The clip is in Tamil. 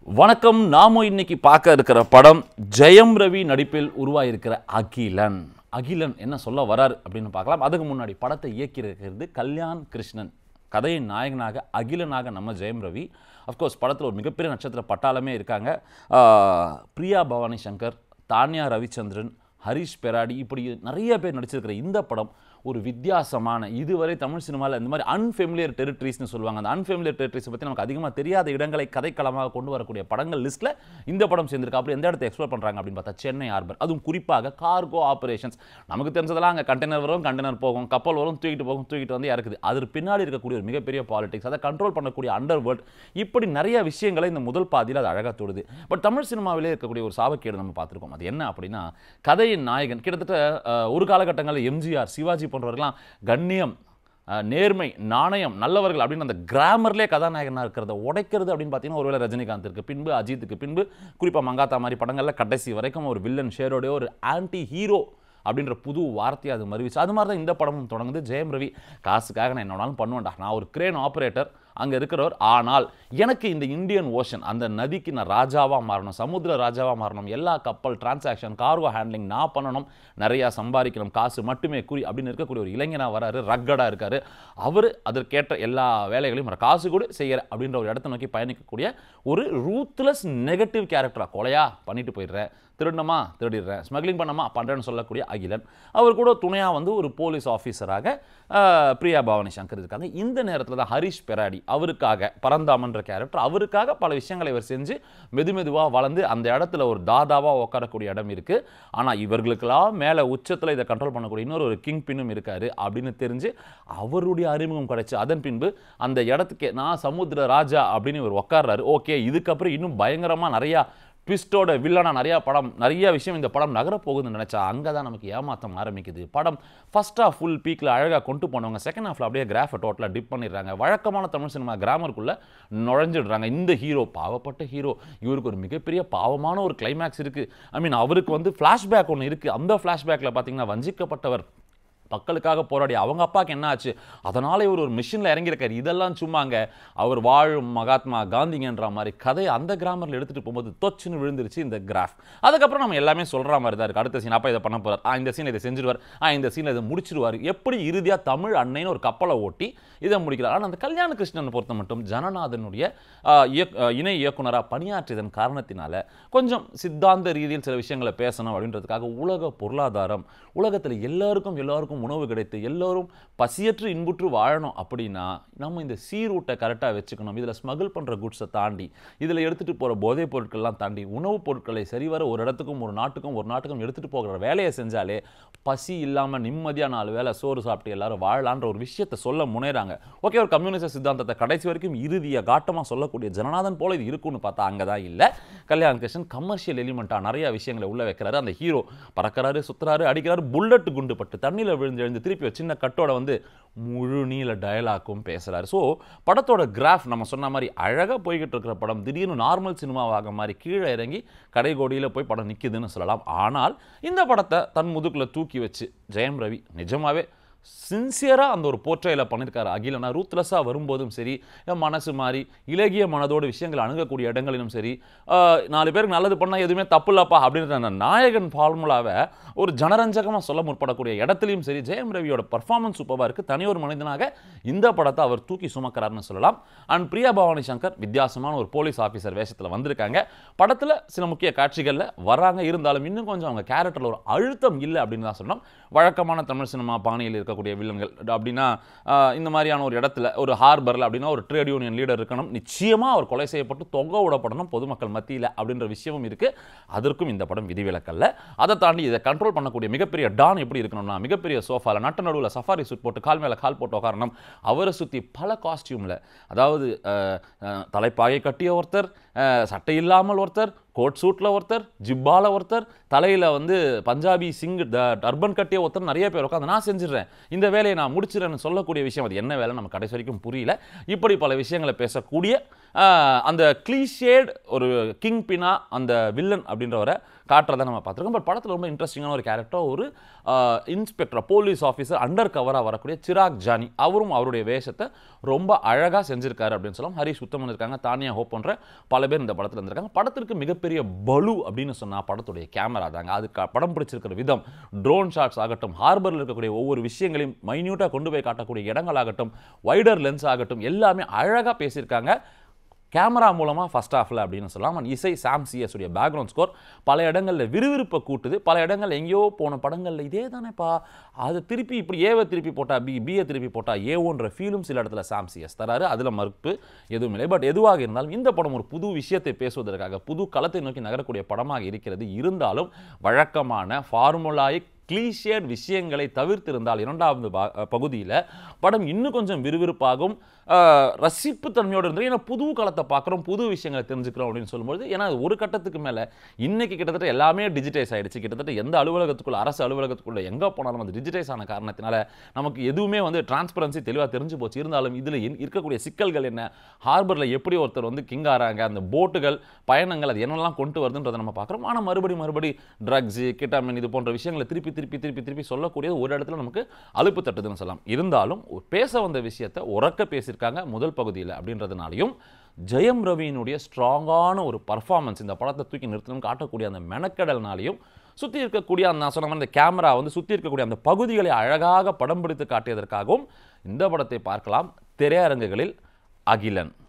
வணக்கம் நாம இன்னைக்கு பார்க்க இருக்கிற படம் ஜெயம் ரவி நடிப்பில் உருவாயிருக்கிற அகிலன் அகிலன் என்ன சொல்ல வராரு அப்படின்னு பார்க்கலாம் அதுக்கு முன்னாடி படத்தை இயக்கியிருக்கிறது கல்யாண் கிருஷ்ணன் கதையின் நாயகனாக அகிலனாக நம்ம ஜெயம் ரவி அஃப்கோர்ஸ் படத்தில் ஒரு மிகப்பெரிய நட்சத்திர பட்டாளமே இருக்காங்க ஆஹ், பிரியா பவானி சங்கர் தானியா ரவிச்சந்திரன் ஹரிஷ் பெராடி இப்படி நிறைய பேர் நடிச்சிருக்கிற இந்த படம் ஒரு வித்தியாசமான இதுவரை தமிழ் சினிமாவில் இந்த மாதிரி அன்ஃபெமிலியர் டெரிட்டரிஸ்னு சொல்லுவாங்க அந்த அன்ஃபெமிலியர் டெரிட்டரிஸை பற்றி நமக்கு அதிகமாக தெரியாத இடங்களை கதைக்களமாக கொண்டு வரக்கூடிய படங்கள் லிஸ்ட்டில் இந்த படம் சேர்ந்திருக்கு அப்படி எந்த இடத்தை எக்ஸ்ப்ளோர் பண்ணுறாங்க அப்படின்னு பார்த்தா சென்னை ஹார்பர் அதுவும் குறிப்பாக கார்கோ ஆபரேஷன்ஸ் நமக்கு தெரிஞ்சதெல்லாம் அங்கே கண்டெய்னர் வரும் கண்டெய்னர் போகும் கப்பல் வரும் தூக்கிட்டு போகும் தூக்கிட்டு வந்து இறக்குது அது பின்னாடி இருக்கக்கூடிய ஒரு மிகப்பெரிய பாலிடிக்ஸ் அதை கண்ட்ரோல் பண்ணக்கூடிய அண்டர் வேர்ல்ட் இப்படி நிறைய விஷயங்களை இந்த முதல் பாதியில் அது அழகாக தொடுது பட் தமிழ் சினிமாவிலே இருக்கக்கூடிய ஒரு சாபக்கேடு நம்ம பார்த்துருக்கோம் அது என்ன அப்படின்னா கதையின் நாயகன் கிட்டத்தட்ட அஹ், ஒரு காலகட்டங்களில் எம்ஜிஆர் சிவாஜி போன்றவர்கள்லாம் கண்ணியம் அஹ், நேர்மை நாணயம் நல்லவர்கள் அப்படின்னு அந்த கிராமர்லேயே கதாநாயகனாக இருக்கிறத உடைக்கிறது அப்படின்னு பார்த்தீங்கன்னா ஒருவேளை ரஜினிகாந்திற்கு பின்பு அஜித்துக்கு பின்பு குறிப்பாக மங்காத்தா மாதிரி படங்களில் கடைசி வரைக்கும் ஒரு வில்லன் ஷேரோடைய ஒரு ஆன்டி ஹீரோ அப்படின்ற புது வார்த்தையை அது மறுவிச்சு அது மாதிரி தான் இந்த படமும் தொடங்குது ஜெயம் ரவி காசுக்காக நான் என்னோனாலும் பண்ணுவேன்டா நான் ஒரு கிரேன் ஆப்ரேட்டர் அங்கே இருக்கிறவர் ஆனால் எனக்கு இந்த இந்தியன் ஓஷன் அந்த நதிக்கு நான் ராஜாவாக மாறணும் சமுத்திர ராஜாவாக மாறணும் எல்லா கப்பல் டிரான்சாக்ஷன் கார்கோ ஹேண்ட்லிங் நான் பண்ணணும் நிறையா சம்பாதிக்கணும் காசு மட்டுமே குறி அப்படின்னு இருக்கக்கூடிய ஒரு இளைஞனாக வராரு ரக்கடாக இருக்காரு அவர் அதற்கேற்ற எல்லா வேலைகளையும் ஒரு காசு கூட செய்யற அப்படின்ற ஒரு இடத்தை நோக்கி பயணிக்கக்கூடிய ஒரு ரூத்லெஸ் நெகட்டிவ் கேரக்டராக கொலையா பண்ணிட்டு போயிடுறேன் திருடணுமா திருடிடுறேன் ஸ்மக்லிங் பண்ணமா பண்ணுறேன்னு சொல்லக்கூடிய அகிலன் அவர் கூட துணையாக வந்து ஒரு போலீஸ் ஆஃபீஸராக ஆஹ், பிரியா பவானி சங்கர் இருக்காங்க இந்த நேரத்தில் தான் ஹரிஷ் பெராடி அவருக்காக பரந்தாமன்ற கேரக்டர் அவருக்காக பல விஷயங்களை இவர் செஞ்சு மெது மெதுவாக வளர்ந்து அந்த இடத்துல ஒரு தாதாவாக உட்காரக்கூடிய இடம் இருக்குது ஆனால் இவர்களுக்கெல்லாம் மேலே உச்சத்தில் இதை கண்ட்ரோல் பண்ணக்கூடிய இன்னொரு ஒரு கிங் பின்னும் இருக்காரு அப்படின்னு தெரிஞ்சு அவருடைய அறிமுகம் கிடைச்சு அதன் பின்பு அந்த இடத்துக்கு நான் சமுத்திர ராஜா அப்படின்னு இவர் உட்கார்றாரு ஓகே இதுக்கப்புறம் இன்னும் பயங்கரமாக நிறையா ட்விஸ்டோட வில்லனா நிறையா படம் நிறைய விஷயம் இந்த படம் நகர போகுதுன்னு நினச்சா அங்கே தான் நமக்கு ஏமாத்தம் ஆரம்பிக்குது படம் ஃபர்ஸ்ட் ஹாஃப் ஃபுல் பீக்கில் அழகாக கொண்டு போனவங்க செகண்ட் ஹாஃபில் அப்படியே கிராஃபை டோட்டலாக டிப் பண்ணிடுறாங்க வழக்கமான தமிழ் சினிமா கிராமருக்குள்ளே நுழைஞ்சிடுறாங்க இந்த ஹீரோ பாவப்பட்ட ஹீரோ இவருக்கு ஒரு மிகப்பெரிய பாவமான ஒரு கிளைமேக்ஸ் இருக்குது ஐ மீன் அவருக்கு வந்து ஃப்ளாஷ்பேக் ஒன்று இருக்குது அந்த ஃப்ளாஷ்பேக்கில் பார்த்தீங்கன்னா வஞ்சிக்கப்பட்டவர் மக்களுக்காக போராடி அவங்க அப்பாவுக்கு என்ன ஆச்சு அதனால இவர் ஒரு மிஷினில் இறங்கியிருக்காரு இதெல்லாம் சும்மாங்க அவர் வாழும் மகாத்மா காந்திங்கன்ற மாதிரி கதையை அந்த கிராமரில் எடுத்துகிட்டு போகும்போது தொச்சுன்னு விழுந்துருச்சு இந்த கிராஃப் அதுக்கப்புறம் நம்ம எல்லாமே சொல்கிற மாதிரி தான் இருக்குது அடுத்த சீன் அப்பா இதை பண்ண போகிறார் ஆ இந்த சீனில் இதை செஞ்சிருவார் ஆ இந்த சீனில் இதை முடிச்சிருவார் எப்படி இறுதியாக தமிழ் அன்னைன்னு ஒரு கப்பலை ஓட்டி இதை முடிக்கிறார் ஆனால் அந்த கல்யாண கிருஷ்ணன் பொறுத்த மட்டும் ஜனநாதனுடைய ஆ, இயக்- ஆ, இணை இயக்குனராக பணியாற்றியதன் காரணத்தினால கொஞ்சம் சித்தாந்த ரீதியில் சில விஷயங்களை பேசணும் அப்படின்றதுக்காக உலக பொருளாதாரம் உலகத்தில் எல்லாருக்கும் எல்லாருக்கும் உணவு கிடைத்து எல்லோரும் பசியற்று இன்புற்று வாழணும் அப்படின்னா நம்ம இந்த சீ ரூட்டை கரெக்டாக வச்சுக்கணும் இதில் ஸ்மகிள் பண்ணுற குட்ஸை தாண்டி இதில் எடுத்துகிட்டு போகிற போதைப் பொருட்கள்லாம் தாண்டி உணவுப் பொருட்களை சரிவர ஒரு இடத்துக்கும் ஒரு நாட்டுக்கும் ஒரு நாட்டுக்கும் எடுத்துகிட்டு போகிற வேலையை செஞ்சாலே பசி இல்லாமல் நிம்மதியாக நாலு வேளை சோறு சாப்பிட்டு எல்லாரும் வாழலான்ற ஒரு விஷயத்தை சொல்ல முனைறாங்க ஓகே ஒரு கம்யூனிஸ்ட் சித்தாந்தத்தை கடைசி வரைக்கும் இறுதியாக காட்டமாக சொல்லக்கூடிய ஜனநாதன் போல இது இருக்குன்னு பார்த்தா அங்கே தான் இல்லை கல்யாண் கிருஷ்ணன் கமர்ஷியல் எலிமெண்ட்டாக நிறைய விஷயங்களை உள்ள வைக்கிறாரு அந்த ஹீரோ பறக்கிறாரு சுத்துறாரு அடிக்கிறாரு புல்லட் குண்டு பட்டு தண்ணியில் விழுந்து எழுந்து திருப்பி ஒரு சின்ன கட்டோட வந்து முழு நீள டயலாக்கும் பேசுறாரு ஸோ படத்தோட கிராஃப் நம்ம சொன்ன மாதிரி அழகாக போய்கிட்டு இருக்கிற படம் திடீர்னு நார்மல் சினிமாவாக மாதிரி கீழே இறங்கி கடைகோடியில் போய் படம் நிற்குதுன்னு சொல்லலாம் ஆனால் இந்த படத்தை தன் முதுகுல தூக்கி வச்சு ஜெயம் ரவி நிஜமாவே சின்சியராக அந்த ஒரு போர்ட்ரையில் பண்ணியிருக்காரு அகிலனா ரூத்லெஸ்ஸாக வரும்போதும் சரி என் மனசு மாறி இலகிய மனதோடு விஷயங்களை அணுகக்கூடிய இடங்களிலும் சரி ஆஹ், நாலு பேருக்கு நல்லது பண்ணால் எதுவுமே தப்பு இல்லப்பா அப்படின்ற அந்த நாயகன் ஃபார்முலாவை ஒரு ஜனரஞ்சகமாக சொல்ல முற்படக்கூடிய இடத்துலையும் சரி ஜெயம் ரவியோட பர்ஃபார்மன்ஸ் சூப்பராக இருக்குது தனியொரு மனிதனாக இந்த படத்தை அவர் தூக்கி சுமக்கிறாருன்னு சொல்லலாம் அண்ட் பிரியா பவானி சங்கர் வித்தியாசமான ஒரு போலீஸ் ஆஃபீஸர் வேஷத்தில் வந்திருக்காங்க படத்தில் சில முக்கிய காட்சிகளில் வராங்க இருந்தாலும் இன்னும் கொஞ்சம் அவங்க கேரக்டரில் ஒரு அழுத்தம் இல்லை அப்படின்னு தான் சொல்லணும் வழக்கமான தமிழ் சினிமா பாணியில் இருக்கக்கூடிய வில்லன்கள் அப்படின்னா ஆஹ், இந்த மாதிரியான ஒரு இடத்துல ஒரு ஹார்பரில் அப்படின்னா ஒரு ட்ரேட் யூனியன் லீடர் இருக்கணும் நிச்சயமாக அவர் கொலை செய்யப்பட்டு தொங்க விடப்படணும் பொதுமக்கள் மத்தியில் அப்படின்ற விஷயமும் இருக்குது அதற்கும் இந்த படம் விதிவிலக்கல்ல அதை தாண்டி இதை கண்ட்ரோல் பண்ணக்கூடிய மிகப்பெரிய டான் எப்படி இருக்கணும்னா மிகப்பெரிய சோஃபாவில் நட்ட நடுவில் சஃபாரி சூட் போட்டு கால் மேலே கால் போட்டு உட்காரணும் அவரை சுற்றி பல காஸ்டியூமில் அதாவது அஹ், அஹ், தலைப்பாகை கட்டிய ஒருத்தர் அஹ், சட்டை இல்லாமல் ஒருத்தர் கோட் சூட்டில் ஒருத்தர் ஜிப்பால ஒருத்தர் தலையில் வந்து பஞ்சாபி சிங் டர்பன் கட்டிய ஒருத்தர் நிறைய பேர் உட்காந்து நான் செஞ்சிடுறேன் இந்த வேலையை நான் முடிச்சிடுறேன்னு சொல்லக்கூடிய விஷயம் அது என்ன வேலை நம்ம கடைசி வரைக்கும் புரியல இப்படி பல விஷயங்களை பேசக்கூடிய ஆஹ், அந்த கிளீஷேட் ஒரு கிங் பினா அந்த வில்லன் அப்படின்றவரை காட்டுறதை நம்ம பார்த்துருக்கோம் பட் படத்தில் ரொம்ப இன்ட்ரெஸ்டிங்கான ஒரு கேரக்டர் ஒரு இன்ஸ்பெக்டர் போலீஸ் ஆஃபீஸர் அண்டர் கவராக வரக்கூடிய சிராக் ஜானி அவரும் அவருடைய வேஷத்தை ரொம்ப அழகாக செஞ்சிருக்காரு அப்படின்னு சொல்லலாம் ஹரிஷ் உத்தமன் இருக்காங்க தானியா ஹோப் போன்ற பல பேர் இந்த படத்தில் இருந்திருக்காங்க படத்திற்கு மிகப்பெரிய பலு அப்படின்னு சொன்னால் படத்துடைய கேமரா தாங்க அது க- படம் பிடிச்சிருக்கிற விதம் ட்ரோன் ஷாட்ஸ் ஆகட்டும் ஹார்பரில் இருக்கக்கூடிய ஒவ்வொரு விஷயங்களையும் மைன்யூட்டாக கொண்டு போய் காட்டக்கூடிய இடங்களாகட்டும் வைடர் லென்ஸ் ஆகட்டும் எல்லாமே அழகாக பேசியிருக்காங்க கேமரா மூலமாக ஃபர்ஸ்ட் ஹாஃபில் அப்படின்னு சொல்லலாம் And இசை சாம் சிஎஸ் உடைய பேக்ரவுண்ட் ஸ்கோர் பல இடங்களில் விறுவிறுப்பை கூட்டுது பல இடங்கள்ல எங்கேயோ போன படங்களில் இதே தானேப்பா அது திருப்பி இப்படி ஏவை திருப்பி போட்டா பி பியை திருப்பி போட்டா ஏவோன்ற ஃபீலும் சில இடத்துல சாம் சிஎஸ் தராரு அதில் மறுப்பு எதுவும் இல்லை பட் எதுவாக இருந்தாலும் இந்த படம் ஒரு புது விஷயத்தை பேசுவதற்காக புது களத்தை நோக்கி நகரக்கூடிய படமாக இருக்கிறது இருந்தாலும் வழக்கமான ஃபார்முலாயிக் கிளீஷியட் விஷயங்களை தவிர்த்திருந்தால் இரண்டாவது பகுதியில் படம் இன்னும் கொஞ்சம் விறுவிறுப்பாகும் ஆஹ், ரசிப்புத்தன்மையோடு இருந்தது ஏன்னா புது களத்தை பார்க்குறோம் புது விஷயங்களை தெரிஞ்சுக்கிறோம் அப்படின்னு சொல்லும்போது ஏன்னா ஒரு கட்டத்துக்கு மேலே இன்னைக்கு கிட்டத்தட்ட எல்லாமே டிஜிட்டைஸ் ஆயிடுச்சு கிட்டத்தட்ட எந்த அலுவலகத்துக்குள்ள அரசு அலுவலகத்துக்குள்ள எங்கே போனாலும் அது டிஜிட்டைஸ் ஆன காரணத்தினால நமக்கு எதுவுமே வந்து டிரான்ஸ்பரன்சி தெளிவாக தெரிஞ்சு போச்சு இருந்தாலும் இதில் இருக்கக்கூடிய சிக்கல்கள் என்ன ஹார்பரில் எப்படி ஒருத்தர் வந்து கிங் ஆறாங்க அந்த போட்டுகள் பயணங்கள் அது என்னெல்லாம் கொண்டு வருதுன்றதை நம்ம பார்க்குறோம் ஆனால் மறுபடி மறுபடி ட்ரக்ஸு கிட்டாமின் இது போன்ற விஷயங்களை திருப்பி திருப்பி திருப்பி திருப்பி சொல்லக்கூடியது ஒரு இடத்துல நமக்கு அலுப்பு தட்டுதுன்னு சொல்லலாம் இருந்தாலும் ஒரு பேச வந்த விஷயத்தை உறக்க பேசியிருக்காங்க முதல் பகுதியில் அப்படின்றதுனாலையும் ஜெயம் ரவியினுடைய ஸ்ட்ராங்கான ஒரு பர்ஃபார்மன்ஸ் இந்த படத்தை தூக்கி நிறுத்தணும் காட்டக்கூடிய அந்த மெனக்கடல்னாலையும் சுற்றி இருக்கக்கூடிய அந்த நான் சொன்ன மாதிரி அந்த கேமரா வந்து சுற்றி இருக்கக்கூடிய அந்த பகுதிகளை அழகாக படம் பிடித்து காட்டியதற்காகவும் இந்த படத்தை பார்க்கலாம் திரையரங்குகளில் அகிலன்